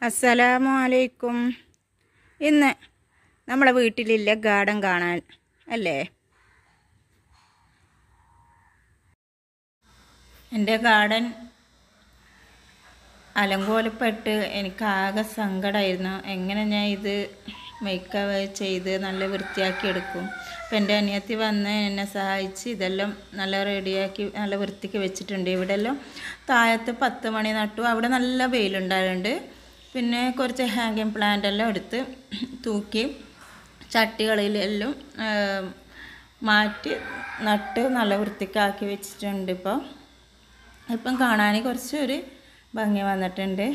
അസ്സലാമു അലൈക്കും ഇന്ന് നമ്മളെ വീട്ടിലില്ല ഗാർഡൻ കാണാൻ അല്ലേ എൻ്റെ ഗാർഡൻ അലങ്കോലപ്പെട്ട് എനിക്ക് ആകെ സങ്കടമായിരുന്നു എങ്ങനെ ഞാൻ ഇത് മേക്കപ്പ് ചെയ്ത് നല്ല വൃത്തിയാക്കി എടുക്കും അപ്പം എൻ്റെ അനിയത്തി വന്ന് എന്നെ സഹായിച്ച് ഇതെല്ലാം നല്ല റെഡിയാക്കി നല്ല വൃത്തിക്ക് വെച്ചിട്ടുണ്ട് ഇവിടെ എല്ലാം താഴത്ത് പത്ത് മണി നട്ടു അവിടെ നല്ല വെയിലുണ്ടായിട്ടുണ്ട് പിന്നെ കുറച്ച് ഹാങ്ങിങ് പ്ലാന്റ് എല്ലാം എടുത്ത് തൂക്കി ചട്ടികളിലെല്ലാം ആ, മാറ്റി നട്ട് നല്ല വൃത്തിക്കാക്കി വെച്ചിട്ടുണ്ട് ഇപ്പോൾ ഇപ്പം കാണാൻ കുറച്ചൊരു ഭംഗി വന്നിട്ടുണ്ട്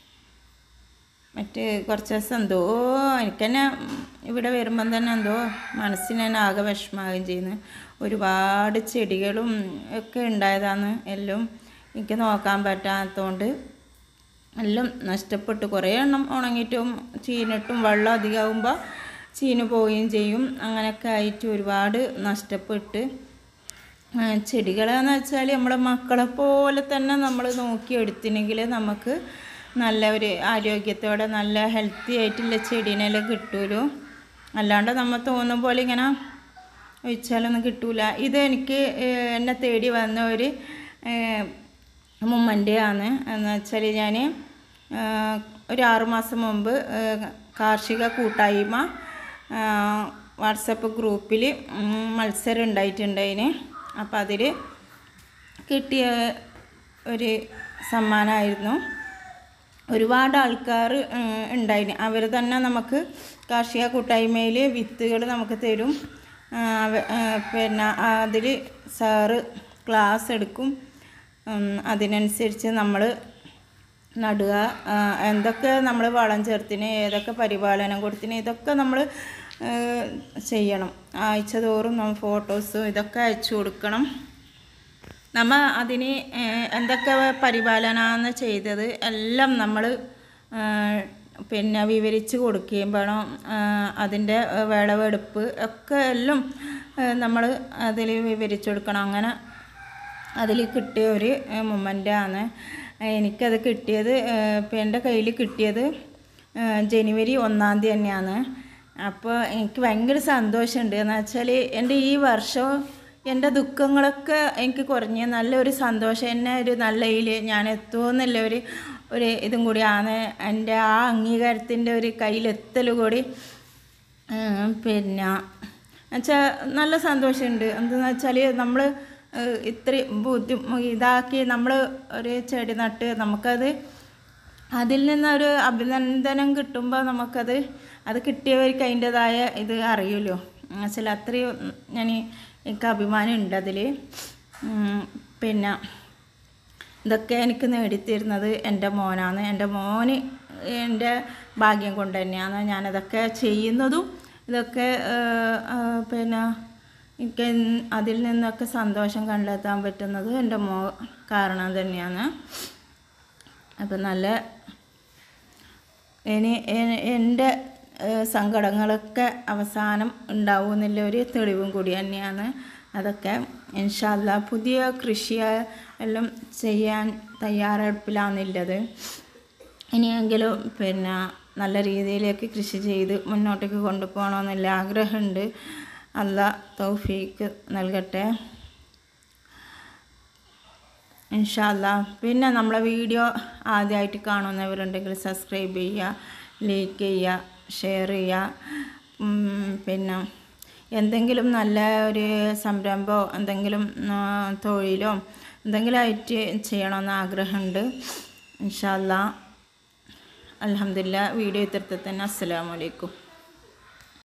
മറ്റ് കുറച്ച് ദിവസം എന്തോ എനിക്ക് തന്നെ ഇവിടെ വരുമ്പം തന്നെ എന്തോ മനസ്സിന് തന്നെ ആകെ വിഷമാകുകയും ചെയ്യുന്നു ഒരുപാട് ചെടികളും ഒക്കെ ഉണ്ടായതാണ് എല്ലാം എനിക്ക് നോക്കാൻ പറ്റാത്തതുകൊണ്ട് എല്ലാം നഷ്ടപ്പെട്ടു കുറേ എണ്ണം ഉണങ്ങിയിട്ടും ചീനിട്ടും വെള്ളം അധികമാകുമ്പോൾ ചീന് പോവുകയും ചെയ്യും അങ്ങനെയൊക്കെ ആയിട്ട് ഒരുപാട് നഷ്ടപ്പെട്ട് ആ, ചെടികളെന്ന് വെച്ചാൽ നമ്മളെ മക്കളെ പോലെ തന്നെ നമ്മൾ നോക്കിയെടുത്തിനെങ്കിൽ നമുക്ക് നല്ല ഒരു ആരോഗ്യത്തോടെ നല്ല ഹെൽത്തി ആയിട്ടുള്ള ചെടീനെല്ലാം കിട്ടുമല്ലോ അല്ലാണ്ട് നമ്മൾ തോന്നുന്ന പോലെ ഇങ്ങനെ ഒഴിച്ചാലൊന്നും കിട്ടൂല ഇത് എനിക്ക് ഏഹ്, എന്നെ തേടി വന്ന ഒരു മുമ്മൻ്റെ ആണ് എന്ന് വെച്ചാൽ ഞാൻ ഒരു ആറുമാസം മുമ്പ് ഏഹ്, കാർഷിക കൂട്ടായ്മ വാട്സപ്പ് ഗ്രൂപ്പിൽ മത്സരം ഉണ്ടായിട്ടുണ്ടതിന് അപ്പോൾ അതിൽ കിട്ടിയ ഒരു സമ്മാനമായിരുന്നു ഒരുപാട് ആൾക്കാർ ഉണ്ടായിന് അവർ തന്നെ നമുക്ക് കാർഷിക കൂട്ടായ്മയിൽ വിത്തുകൾ നമുക്ക് തരും ആ, അവ- ആ, പിന്നെ അതിൽ സാറ് ക്ലാസ് എടുക്കും ഉം, അതിനനുസരിച്ച് നമ്മൾ നടുക ആ, എന്തൊക്കെ നമ്മൾ വളം ചേർത്തിന് ഏതൊക്കെ പരിപാലനം കൊടുത്തിന് ഇതൊക്കെ നമ്മൾ ചെയ്യണം ആഴ്ച തോറും നമ്മൾ ഫോട്ടോസും ഇതൊക്കെ അയച്ചു കൊടുക്കണം നമ്മ അതിന് ഏഹ്, എന്തൊക്കെ പരിപാലനമാണ് ചെയ്തത് എല്ലാം നമ്മൾ പിന്നെ വിവരിച്ച് കൊടുക്കുകയും വേണം ആഹ്, അതിൻ്റെ ഏഹ്, വിളവെടുപ്പ് ഒക്കെ എല്ലാം നമ്മൾ അതിൽ വിവരിച്ചു കൊടുക്കണം അങ്ങനെ അതിൽ കിട്ടിയ ഒരു മൊമെൻ്റ് ആണ് എനിക്കത് കിട്ടിയത് ഏഹ്, ഇപ്പം എൻ്റെ കയ്യിൽ കിട്ടിയത് ഏഹ്, ജനുവരി ഒന്നാം തീയതി തന്നെയാണ് അപ്പോൾ എനിക്ക് ഭയങ്കര സന്തോഷമുണ്ട് എന്ന് വെച്ചാൽ എൻ്റെ ഈ വർഷം എൻ്റെ ദുഃഖങ്ങളൊക്കെ എനിക്ക് കുറഞ്ഞ് നല്ലൊരു സന്തോഷം എന്നെ ഒരു നല്ല ഇതിൽ ഞാൻ എത്തുമെന്നുള്ള ഒരു ഒരു ഇതും കൂടിയാണ് എൻ്റെ ആ അംഗീകാരത്തിൻ്റെ ഒരു കയ്യിലെത്തൽ കൂടി ഉം, പിന്നെ എന്നുവെച്ചാൽ നല്ല സന്തോഷമുണ്ട് എന്തെന്ന് വെച്ചാൽ നമ്മൾ ഇത്രയും ബുദ്ധി ഇതാക്കി നമ്മൾ ഒരു ചെടി നട്ട് നമുക്കത് അതിൽ നിന്നൊരു അഭിനന്ദനം കിട്ടുമ്പോൾ നമുക്കത് അത് കിട്ടിയവർക്ക് അതിൻ്റെതായ ഇത് അറിയുമല്ലോ എന്നുവെച്ചാൽ അത്രയും ഞാൻ എനിക്ക് അഭിമാനം ഉണ്ട് അതിൽ പിന്നെ ഇതൊക്കെ എനിക്ക് നേടിത്തരുന്നത് എൻ്റെ മോനാണ് എൻ്റെ മോന് എൻ്റെ ഭാഗ്യം കൊണ്ട് തന്നെയാണ് ഞാനതൊക്കെ ചെയ്യുന്നതും ഇതൊക്കെ ഏഹ്, ഏഹ്, പിന്നെ എനിക്ക് അതിൽ നിന്നൊക്കെ സന്തോഷം കണ്ടെത്താൻ പറ്റുന്നത് എൻ്റെ മോ കാരണം തന്നെയാണ് അപ്പം നല്ല ഇനി എ- എൻ്റെ ഏഹ്, സങ്കടങ്ങളൊക്കെ അവസാനം ഉണ്ടാവുമെന്നുള്ള ഒരു തെളിവും കൂടി തന്നെയാണ് അതൊക്കെ ഇൻഷാല്ല പുതിയ കൃഷി എല്ലാം ചെയ്യാൻ തയ്യാറെടുപ്പിലാണുള്ളത് ഇനിയെങ്കിലും പിന്നെ നല്ല രീതിയിലേക്ക് കൃഷി ചെയ്ത് മുന്നോട്ടേക്ക് കൊണ്ടുപോകണമെന്നുള്ള ആഗ്രഹമുണ്ട് അല്ല തൗഫീക്ക് നൽകട്ടെ ഇൻഷാല്ല പിന്നെ നമ്മളെ വീഡിയോ ആദ്യമായിട്ട് കാണുന്നവരുണ്ടെങ്കിൽ സബ്സ്ക്രൈബ് ചെയ്യുക ലൈക്ക് ചെയ്യുക ഷെയർ ചെയ്യുക ഉം, പിന്നെ എന്തെങ്കിലും നല്ല ഒരു സംരംഭമോ എന്തെങ്കിലും ആ, തൊഴിലോ എന്തെങ്കിലും ആയിട്ട് ചെയ്യണമെന്ന് ആഗ്രഹമുണ്ട് ഇൻഷാല്ല അലഹമില്ല വീഡിയോ ഇത്തരത്തിൽ തന്നെ അസ്സലാമലൈക്കും